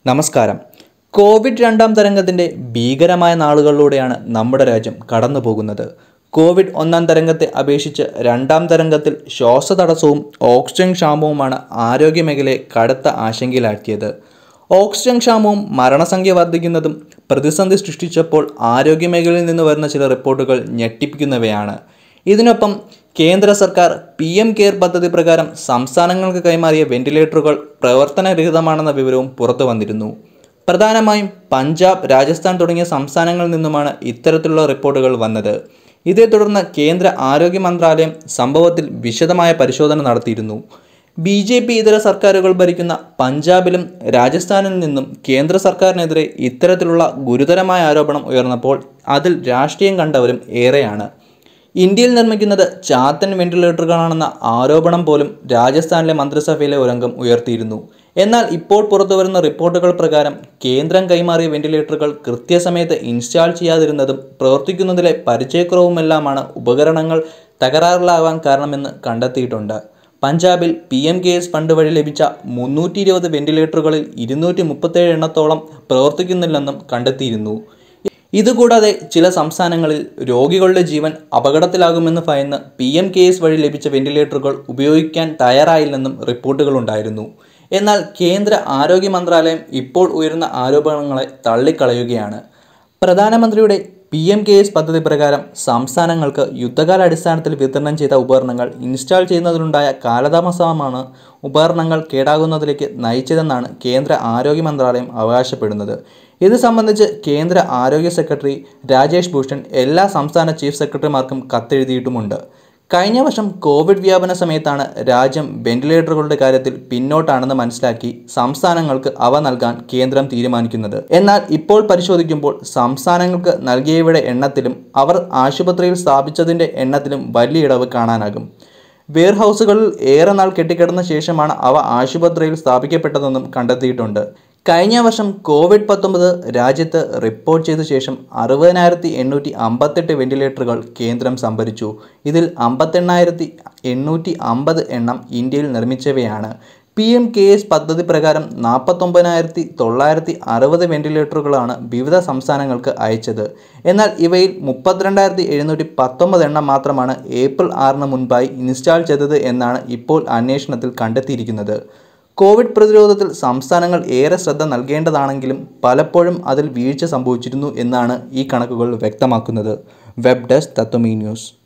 നമസ്കാരം കോവിഡ് രണ്ടാം തരംഗത്തിൻ്റെ ഭീകരമായ നാളുകളിലൂടെയാണ് നമ്മുടെ രാജ്യം കടന്നു പോകുന്നത് കോവിഡ് ഒന്നാം തരംഗത്തെ അപേക്ഷിച്ച് രണ്ടാം തരംഗത്തിൽ ശ്വാസതടസ്സവും ഓക്സിജൻ ക്ഷാമവുമാണ് ആരോഗ്യമേഖലയെ കടുത്ത ആശങ്കയിലാക്കിയത് ഓക്സിജൻ ക്ഷാമവും മരണസംഖ്യ വർദ്ധിക്കുന്നതും പ്രതിസന്ധി സൃഷ്ടിച്ചപ്പോൾ ആരോഗ്യമേഖലയിൽ നിന്ന് വരുന്ന ചില റിപ്പോർട്ടുകൾ ഞെട്ടിപ്പിക്കുന്നവയാണ് ഇതിനൊപ്പം കേന്ദ്ര സർക്കാർ പി എം കെയർ പദ്ധതി പ്രകാരം സംസ്ഥാനങ്ങൾക്ക് കൈമാറിയ വെന്റിലേറ്ററുകൾ പ്രവർത്തനരഹിതമാണെന്ന വിവരവും പുറത്തു വന്നിരുന്നു പ്രധാനമായും പഞ്ചാബ് രാജസ്ഥാൻ തുടങ്ങിയ സംസ്ഥാനങ്ങളിൽ നിന്നുമാണ് ഇത്തരത്തിലുള്ള റിപ്പോർട്ടുകൾ വന്നത് ഇതേ തുടർന്ന് കേന്ദ്ര ആരോഗ്യ മന്ത്രാലയം സംഭവത്തിൽ വിശദമായ പരിശോധന നടത്തിയിരുന്നു ബി ജെ പി ഇതര സർക്കാരുകൾ ഭരിക്കുന്ന പഞ്ചാബിലും രാജസ്ഥാനിൽ നിന്നും കേന്ദ്ര സർക്കാരിനെതിരെ ഇത്തരത്തിലുള്ള ഗുരുതരമായ ആരോപണം ഉയർന്നപ്പോൾ അതിൽ രാഷ്ട്രീയം കണ്ടവരും ഏറെയാണ് ഇന്ത്യയിൽ നിർമ്മിക്കുന്നത് ചാത്തൻ വെന്റിലേറ്ററുകളാണെന്ന ആരോപണം പോലും രാജസ്ഥാനിലെ മന്ത്രിസഭയിലെ ഒരംഗം ഉയർത്തിയിരുന്നു എന്നാൽ ഇപ്പോൾ പുറത്തുവരുന്ന റിപ്പോർട്ടുകൾ പ്രകാരം കേന്ദ്രം കൈമാറിയ വെന്റിലേറ്ററുകൾ കൃത്യസമയത്ത് ഇൻസ്റ്റാൾ ചെയ്യാതിരുന്നതും പ്രവർത്തിക്കുന്നതിലെ പരിചയക്കുറവുമെല്ലാമാണ് ഉപകരണങ്ങൾ തകരാറിലാവാൻ കാരണമെന്ന് കണ്ടെത്തിയിട്ടുണ്ട് പഞ്ചാബിൽ P M K S fund വഴി ലഭിച്ച മുന്നൂറ്റി ഇരുപത് വെന്റിലേറ്ററുകളിൽ ഇരുന്നൂറ്റി മുപ്പത്തേഴ് എണ്ണത്തോളം പ്രവർത്തിക്കുന്നില്ലെന്നും കണ്ടെത്തിയിരുന്നു ഇതുകൂടാതെ ചില സംസ്ഥാനങ്ങളിൽ രോഗികളുടെ ജീവൻ അപകടത്തിലാകുമെന്ന് ഭയന്ന് പി എം കെ എസ് വഴി ലഭിച്ച വെന്റിലേറ്ററുകൾ ഉപയോഗിക്കാൻ തയ്യാറായില്ലെന്നും റിപ്പോർട്ടുകളുണ്ടായിരുന്നു എന്നാൽ കേന്ദ്ര ആരോഗ്യ മന്ത്രാലയം ഇപ്പോൾ ഉയരുന്ന ആരോപണങ്ങളെ തള്ളിക്കളയുകയാണ് പ്രധാനമന്ത്രിയുടെ പി എം കെ എസ് പദ്ധതി പ്രകാരം സംസ്ഥാനങ്ങൾക്ക് യുദ്ധകാലാടിസ്ഥാനത്തിൽ വിതരണം ചെയ്ത ഉപകരണങ്ങൾ ഇൻസ്റ്റാൾ ചെയ്യുന്നതിലുണ്ടായ കാലതാമസമാണ് ഉപകരണങ്ങൾ കേടാകുന്നതിലേക്ക് നയിച്ചതെന്നാണ് കേന്ദ്ര ആരോഗ്യ മന്ത്രാലയം അവകാശപ്പെടുന്നത് ഇത് സംബന്ധിച്ച് കേന്ദ്ര ആരോഗ്യ സെക്രട്ടറി രാജേഷ് ഭൂഷൺ എല്ലാ സംസ്ഥാന ചീഫ് സെക്രട്ടറിമാർക്കും കത്തെഴുതിയിട്ടുമുണ്ട് കഴിഞ്ഞ വർഷം കോവിഡ് വ്യാപന സമയത്താണ് രാജ്യം വെന്റിലേറ്ററുകളുടെ കാര്യത്തിൽ പിന്നോട്ടാണെന്ന് മനസ്സിലാക്കി സംസ്ഥാനങ്ങൾക്ക് അവ നൽകാൻ കേന്ദ്രം തീരുമാനിക്കുന്നത് എന്നാൽ ഇപ്പോൾ പരിശോധിക്കുമ്പോൾ സംസ്ഥാനങ്ങൾക്ക് നൽകിയവയുടെ എണ്ണത്തിലും അവർ ആശുപത്രിയിൽ സ്ഥാപിച്ചതിൻ്റെ എണ്ണത്തിലും വലിയ ഇടവ് കാണാനാകും വെയർഹൗസുകളിൽ ഏറെ നാൾ കെട്ടിക്കിടന്ന ശേഷമാണ് അവ ആശുപത്രിയിൽ സ്ഥാപിക്കപ്പെട്ടതെന്നും കണ്ടെത്തിയിട്ടുണ്ട് കഴിഞ്ഞ വർഷം കോവിഡ് പത്തൊമ്പത് രാജ്യത്ത് റിപ്പോർട്ട് ചെയ്ത ശേഷം അറുപതിനായിരത്തി എണ്ണൂറ്റി അമ്പത്തെട്ട് വെന്റിലേറ്ററുകൾ കേന്ദ്രം സംഭരിച്ചു ഇതിൽ അമ്പത്തെണ്ണായിരത്തി എണ്ണൂറ്റി അമ്പത് എണ്ണം ഇന്ത്യയിൽ നിർമ്മിച്ചവയാണ് പി എം കെ എസ് പദ്ധതി പ്രകാരം നാൽപ്പത്തൊമ്പതിനായിരത്തി തൊള്ളായിരത്തി അറുപത് വെന്റിലേറ്ററുകളാണ് വിവിധ സംസ്ഥാനങ്ങൾക്ക് അയച്ചത് എന്നാൽ ഇവയിൽ മുപ്പത്തിരണ്ടായിരത്തി എഴുന്നൂറ്റി പത്തൊമ്പത് എണ്ണം മാത്രമാണ് ഏപ്രിൽ ആറിന് മുൻപായി ഇൻസ്റ്റാൾ ചെയ്തത് എന്നാണ് ഇപ്പോൾ അന്വേഷണത്തിൽ കണ്ടെത്തിയിരിക്കുന്നത് കോവിഡ് പ്രതിരോധത്തിൽ സംസ്ഥാനങ്ങൾ ഏറെ ശ്രദ്ധ നൽകേണ്ടതാണെങ്കിലും പലപ്പോഴും അതിൽ വീഴ്ച സംഭവിച്ചിരുന്നു എന്നാണ് ഈ കണക്കുകൾ വ്യക്തമാക്കുന്നത് വെബ് ഡെസ്ക് തത്വമീ ന്യൂസ്